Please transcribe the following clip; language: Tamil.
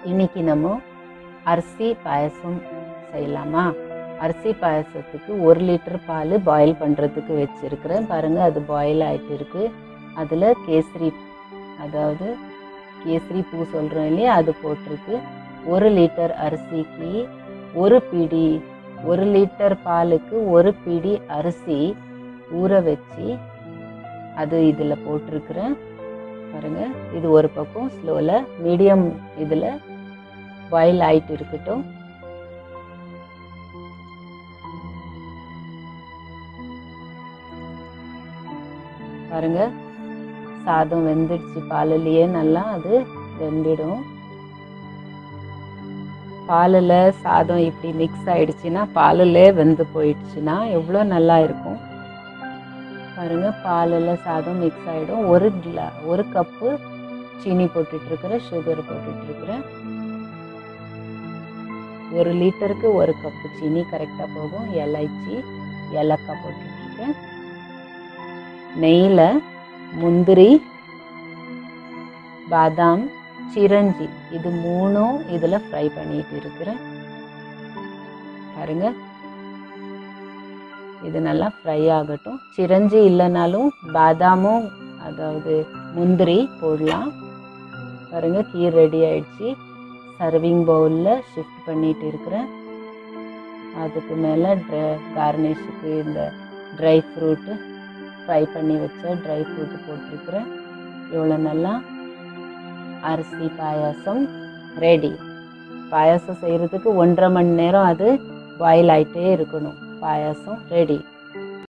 இன்னைக்கு நம்ம அரிசி பாயசம் செய்யலாமா அரிசி பாயசத்துக்கு ஒரு லிட்டர் பால் பாயில் பண்ணுறதுக்கு வச்சுருக்கிறேன் பாருங்கள் அது பாயில் ஆகிட்டு இருக்கு அதில் கேசரி அதாவது கேசரி பூ சொல்கிறோம் இல்லையா அது போட்டிருக்கு ஒரு லிட்டர் அரிசிக்கு ஒரு பிடி ஒரு லிட்டர் பாலுக்கு ஒரு பிடி அரிசி ஊற வச்சு அது இதில் போட்டிருக்கிறேன் பாருங்க இது ஒரு பக்கம் ஸ்லோவில் மீடியம் இதில் பாயில் ஆயிட்டு இருக்கட்டும் பாருங்க சாதம் வெந்துடுச்சு பாலிலேயே நல்லா அது வெந்துடும் பாலில் சாதம் இப்படி மிக்ஸ் ஆயிடுச்சுன்னா பாலில் வெந்து போயிடுச்சுன்னா எவ்வளோ நல்லா இருக்கும் பாருங்க பாலில் சாதம் மிக்ஸ் ஆகிடும் ஒரு கிலா ஒரு கப்பு சீனி போட்டுட்ருக்கிறேன் சுகர் போட்டுட்ருக்கிறேன் ஒரு லிட்டருக்கு ஒரு கப்பு சீனி கரெக்டாக போகும் இலைச்சி ஏலக்காய் போட்டுட்ருக்கேன் நெய்யில் முந்திரி பாதாம் சிரஞ்சி இது மூணும் இதில் ஃப்ரை பண்ணிட்டு இருக்கிறேன் பாருங்க இது நல்லா ஃப்ரை ஆகட்டும் சிரஞ்சி இல்லைனாலும் பாதாமும் அதாவது முந்திரி போடலாம் பாருங்க கீர் ரெடி ஆயிடுச்சு சர்விங் பவுலில் ஷிஃப்ட் பண்ணிட்டு இருக்கிறேன் அதுக்கு மேலே ட்ரை கார்னிஷுக்கு இந்த ட்ரை ஃப்ரூட்டு ஃப்ரை பண்ணி வச்ச ட்ரை ஃப்ரூட்டு போட்டிருக்கிறேன் இவ்வளோ நல்லா அரிசி பாயாசம் ரெடி பாயாசம் செய்கிறதுக்கு ஒன்றரை மணி நேரம் அது பாயில் ஆகிட்டே இருக்கணும் பாயாசம் ரெடி